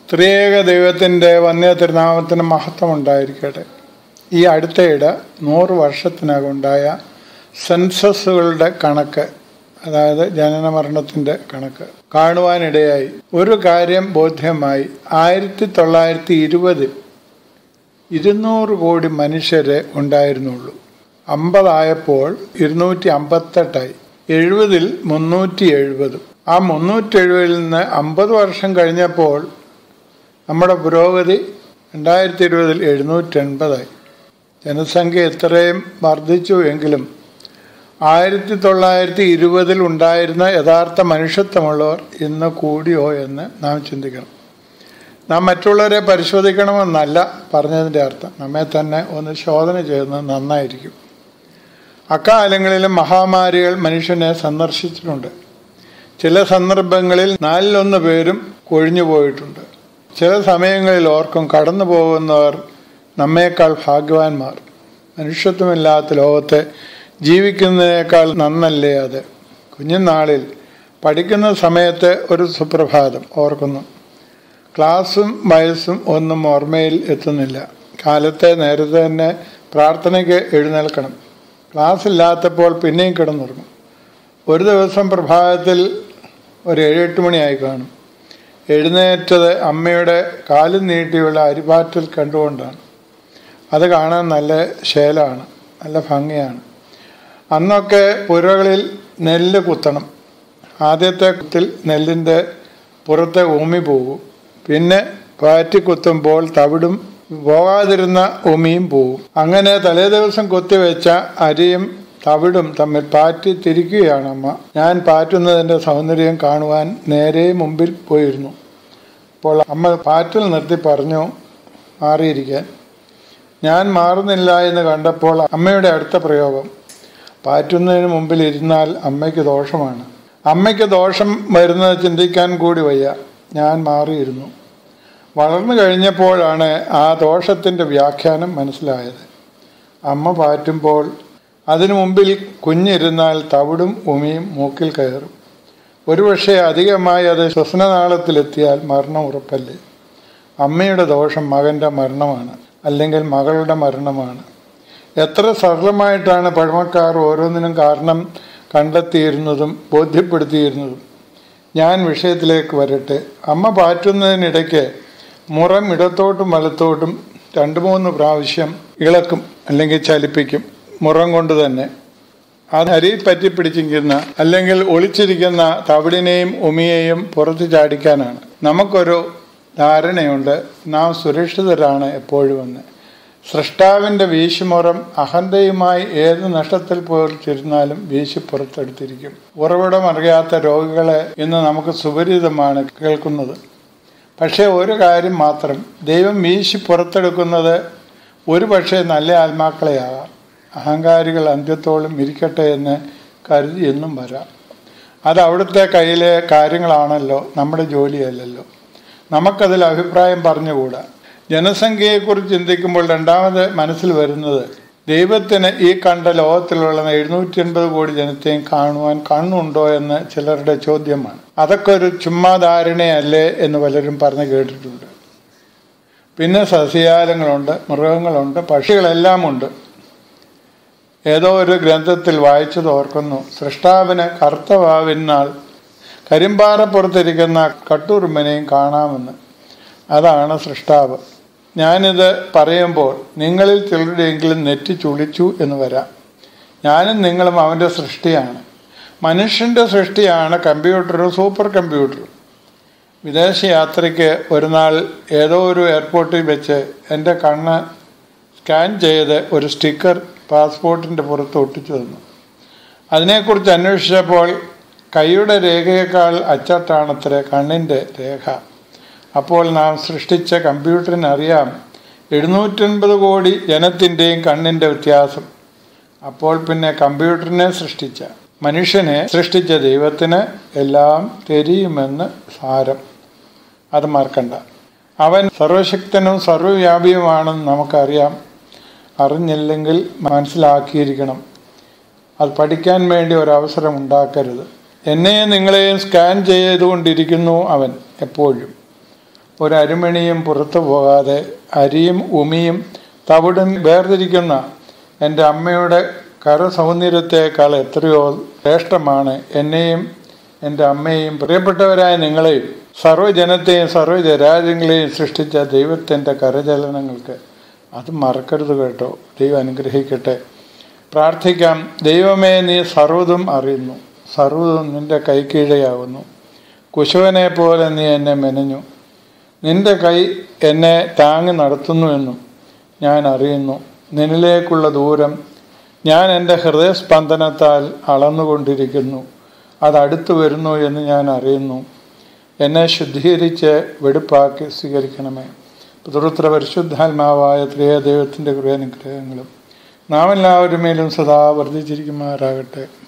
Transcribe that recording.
ത്രിയേക ദൈവത്തിൻ്റെ വന്യ തിരുനാമത്തിന് മഹത്വം ഉണ്ടായിരിക്കട്ടെ ഈ അടുത്തയിടെ നൂറ് വർഷത്തിനകം ഉണ്ടായ സെൻസസുകളുടെ കണക്ക് അതായത് ജനന മരണത്തിൻ്റെ കണക്ക് കാണുവാനിടയായി ഒരു കാര്യം ബോധ്യമായി ആയിരത്തി തൊള്ളായിരത്തി ഇരുപതിൽ ഇരുന്നൂറ് കോടി മനുഷ്യരെ ഉണ്ടായിരുന്നുള്ളൂ അമ്പതായപ്പോൾ ഇരുന്നൂറ്റി അമ്പത്തെട്ടായി എഴുപതിൽ മുന്നൂറ്റി എഴുപതും ആ മുന്നൂറ്റി എഴുപതിൽ നിന്ന് അമ്പത് വർഷം കഴിഞ്ഞപ്പോൾ നമ്മുടെ പുരോഗതി രണ്ടായിരത്തി ഇരുപതിൽ എഴുന്നൂറ്റി എൺപതായി ജനസംഖ്യ എത്രയും വർദ്ധിച്ചു എങ്കിലും ആയിരത്തി തൊള്ളായിരത്തി ഇരുപതിൽ ഉണ്ടായിരുന്ന യഥാർത്ഥ മനുഷ്യത്വമുള്ളവർ ഇന്ന് കൂടിയോ എന്ന് നാം ചിന്തിക്കണം നാം മറ്റുള്ളവരെ പരിശോധിക്കണമെന്നല്ല പറഞ്ഞതിൻ്റെ അർത്ഥം നമ്മെ തന്നെ ഒന്ന് ശോധന ചെയ്യുന്നത് നന്നായിരിക്കും അക്കാലങ്ങളിലും മഹാമാരികൾ മനുഷ്യനെ സന്ദർശിച്ചിട്ടുണ്ട് ചില സന്ദർഭങ്ങളിൽ നാലിലൊന്ന് പേരും കൊഴിഞ്ഞു പോയിട്ടുണ്ട് ചില സമയങ്ങളിൽ ഓർക്കും കടന്നു പോകുന്നവർ നമ്മേക്കാൾ ഭാഗ്യവാന്മാർ മനുഷ്യത്വമില്ലാത്ത ലോകത്തെ ജീവിക്കുന്നതിനേക്കാൾ നന്നല്ലേ അത് കുഞ്ഞുനാളിൽ പഠിക്കുന്ന സമയത്ത് ഒരു സുപ്രഭാതം ഓർക്കുന്നു ക്ലാസ്സും വയസ്സും ഒന്നും ഓർമ്മയിൽ എത്തുന്നില്ല കാലത്തെ നേരത്തെ തന്നെ പ്രാർത്ഥനയ്ക്ക് എഴുന്നേൽക്കണം ക്ലാസ് ഇല്ലാത്തപ്പോൾ പിന്നെയും കിടന്നുറങ്ങും ഒരു ദിവസം പ്രഭാതത്തിൽ ഒരു ഏഴെട്ട് മണിയായി കാണും എഴുന്നേറ്റത് അമ്മയുടെ കാലും നീട്ടിയുള്ള അരിപാറ്റൽ കണ്ടുകൊണ്ടാണ് അത് കാണാൻ നല്ല ശേലമാണ് നല്ല ഭംഗിയാണ് അന്നൊക്കെ പുരകളിൽ നെല്ല് കുത്തണം ആദ്യത്തെ കുത്തിൽ നെല്ലിൻ്റെ പുറത്തെ ഊമി പോകും പിന്നെ പാറ്റി കുത്തുമ്പോൾ തവിടും പോകാതിരുന്ന ഉമിയും പോകും അങ്ങനെ തലേ ദിവസം കൊത്തിവെച്ച അരിയും തവിടും തമ്മിൽ പാറ്റി തിരിക്കുകയാണ് അമ്മ ഞാൻ പാറ്റുന്നതിൻ്റെ സൗന്ദര്യം കാണുവാൻ നേരെ മുമ്പിൽ പോയിരുന്നു അപ്പോൾ അമ്മ പാറ്റിൽ നിർത്തി പറഞ്ഞു മാറിയിരിക്കാൻ ഞാൻ മാറുന്നില്ല എന്ന് കണ്ടപ്പോൾ അമ്മയുടെ അടുത്ത പ്രയോഗം പാറ്റുന്നതിന് മുമ്പിൽ ഇരുന്നാൽ അമ്മയ്ക്ക് ദോഷമാണ് അമ്മയ്ക്ക് ദോഷം വരുന്നത് ചിന്തിക്കാൻ കൂടി വയ്യ ഞാൻ മാറിയിരുന്നു വളർന്നു കഴിഞ്ഞപ്പോഴാണ് ആ ദോഷത്തിൻ്റെ വ്യാഖ്യാനം മനസ്സിലായത് അമ്മ പാറ്റുമ്പോൾ അതിനു മുമ്പിൽ കുഞ്ഞിരുന്നാൽ തവിടും ഉമിയും മൂക്കിൽ കയറും ഒരുപക്ഷെ അധികമായി അത് ശ്വസനനാളത്തിലെത്തിയാൽ മരണം ഉറപ്പല്ലേ അമ്മയുടെ ദോഷം മകൻ്റെ മരണമാണ് അല്ലെങ്കിൽ മകളുടെ മരണമാണ് എത്ര സരളമായിട്ടാണ് പഴമക്കാർ ഓരോന്നിനും കാരണം കണ്ടെത്തിയിരുന്നതും ബോധ്യപ്പെടുത്തിയിരുന്നതും ഞാൻ വിഷയത്തിലേക്ക് വരട്ടെ അമ്മ പാറ്റുന്നതിനിടയ്ക്ക് മുറം ഇടത്തോട്ടും വലത്തോട്ടും രണ്ട് മൂന്ന് പ്രാവശ്യം ഇളക്കും അല്ലെങ്കിൽ ചലിപ്പിക്കും മുറം കൊണ്ട് തന്നെ അത് അരിയിൽ പറ്റി പിടിച്ചിരിക്കുന്ന അല്ലെങ്കിൽ ഒളിച്ചിരിക്കുന്ന തവിടിനെയും ഉമിയെയും പുറത്ത് ചാടിക്കാനാണ് നമുക്കൊരു ധാരണയുണ്ട് നാം സുരക്ഷിതരാണ് എപ്പോഴും എന്ന് സൃഷ്ടാവിൻ്റെ വീശുമുറം അഹന്തയുമായി ഏത് നഷ്ടത്തിൽ പോയിരുന്നാലും വീശി പുറത്തെടുത്തിരിക്കും ഉറവിടം അറിയാത്ത രോഗികളെ ഇന്ന് നമുക്ക് സുപരിതമാണ് കേൾക്കുന്നത് പക്ഷേ ഒരു കാര്യം മാത്രം ദൈവം വീശി പുറത്തെടുക്കുന്നത് ഒരു പക്ഷേ നല്ല ആത്മാക്കളെയാകാം അഹങ്കാരികൾ അന്ത്യത്തോളം ഇരിക്കട്ടെ എന്ന് കരുതി എന്നും വരാം അത് അവിടുത്തെ കയ്യിലെ കാര്യങ്ങളാണല്ലോ നമ്മുടെ ജോലിയല്ലല്ലോ നമുക്കതിൽ അഭിപ്രായം പറഞ്ഞുകൂടാ ജനസംഖ്യയെക്കുറിച്ച് ചിന്തിക്കുമ്പോൾ രണ്ടാമത് മനസ്സിൽ വരുന്നത് ദൈവത്തിന് ഈ കണ്ട ലോകത്തിലുള്ള എഴുന്നൂറ്റി എൺപത് കോടി ജനത്തെയും കാണുവാൻ കണ്ണുണ്ടോ എന്ന് ചിലരുടെ ചോദ്യമാണ് അതൊക്കെ ഒരു ചുമ്മാധാരണയല്ലേ എന്ന് പലരും പറഞ്ഞു കേട്ടിട്ടുണ്ട് പിന്നെ സസ്യജാലങ്ങളുണ്ട് മൃഗങ്ങളുണ്ട് പക്ഷികളെല്ലാം ഉണ്ട് ഏതോ ഒരു ഗ്രന്ഥത്തിൽ വായിച്ചത് ഓർക്കുന്നു സൃഷ്ടാവിന് കർത്തവാവിനാൾ കരിമ്പാറപ്പുറത്തിരിക്കുന്ന കട്ടുറുമ്പനെയും കാണാമെന്ന് അതാണ് സൃഷ്ടാവ് ഞാനിത് പറയുമ്പോൾ നിങ്ങളിൽ ചിലരുടെയെങ്കിലും നെറ്റി ചുളിച്ചു എന്ന് വരാം ഞാനും നിങ്ങളും അവൻ്റെ സൃഷ്ടിയാണ് മനുഷ്യൻ്റെ സൃഷ്ടിയാണ് കമ്പ്യൂട്ടറും സൂപ്പർ കമ്പ്യൂട്ടറും വിദേശ യാത്രയ്ക്ക് ഒരു നാൾ ഏതോ ഒരു എയർപോർട്ടിൽ വെച്ച് എൻ്റെ കണ്ണ് സ്കാൻ ചെയ്ത് ഒരു സ്റ്റിക്കർ പാസ്പോർട്ടിൻ്റെ പുറത്ത് ഒട്ടിച്ചു തന്നു അതിനെക്കുറിച്ച് അന്വേഷിച്ചപ്പോൾ കൈയുടെ രേഖയേക്കാൾ അച്ചട്ടാണത്രേ കണ്ണിൻ്റെ രേഖ അപ്പോൾ നാം സൃഷ്ടിച്ച കമ്പ്യൂട്ടറിന് അറിയാം എഴുന്നൂറ്റൻപത് കോടി ജനത്തിൻ്റെയും കണ്ണിൻ്റെ വ്യത്യാസം അപ്പോൾ പിന്നെ കമ്പ്യൂട്ടറിനെ സൃഷ്ടിച്ച മനുഷ്യനെ സൃഷ്ടിച്ച ദൈവത്തിന് എല്ലാം തെരിയുമെന്ന് സാരം അത് മറക്കണ്ട അവൻ സർവശക്തനും സർവവ്യാപിയുമാണെന്ന് നമുക്കറിയാം അറിഞ്ഞില്ലെങ്കിൽ മനസ്സിലാക്കിയിരിക്കണം അത് പഠിക്കാൻ വേണ്ടി ഒരവസരം ഉണ്ടാക്കരുത് എന്നെയും നിങ്ങളെയും സ്കാൻ ചെയ്തുകൊണ്ടിരിക്കുന്നു അവൻ എപ്പോഴും ഒരു അരുമണിയും പുറത്തു പോകാതെ അരിയും ഉമിയും തവിടും വേർതിരിക്കുന്ന എൻ്റെ അമ്മയുടെ കരസൗന്ദര്യത്തെക്കാൾ എത്രയോ ശ്രേഷ്ഠമാണ് എന്നെയും എൻ്റെ അമ്മയെയും പ്രിയപ്പെട്ടവരായ നിങ്ങളെയും സർവ്വജനത്തെയും സർവ്വജരാജ്യങ്ങളെയും സൃഷ്ടിച്ച ദൈവത്തിൻ്റെ കരചലനങ്ങൾക്ക് അത് മറക്കരുത് കേട്ടോ ദൈവം അനുഗ്രഹിക്കട്ടെ പ്രാർത്ഥിക്കാം ദൈവമേ നീ സർവ്വതും അറിയുന്നു സർവ്വതും നിന്റെ കൈക്കീഴയാകുന്നു കുശവനെ പോലെ നീ എന്നെ മെനഞ്ഞു നിന്റെ കൈ എന്നെ താങ്ങി നടത്തുന്നുവെന്നും ഞാൻ അറിയുന്നു നിന്നിലേക്കുള്ള ദൂരം ഞാൻ എൻ്റെ ഹൃദയസ്പന്ദനത്താൽ അളന്നുകൊണ്ടിരിക്കുന്നു അത് അടുത്തു വരുന്നു എന്ന് ഞാൻ അറിയുന്നു എന്നെ ശുദ്ധീകരിച്ച് വെടുപ്പാക്കി സ്വീകരിക്കണമേ പുതുത്ര പരിശുദ്ധാത്മാവായ ത്രിയ ദൈവത്തിൻ്റെ കൃപയാനുഗ്രഹങ്ങളും നാം എല്ലാവരും മേലും സദാ വർദ്ധിച്ചിരിക്കുമാറാകട്ടെ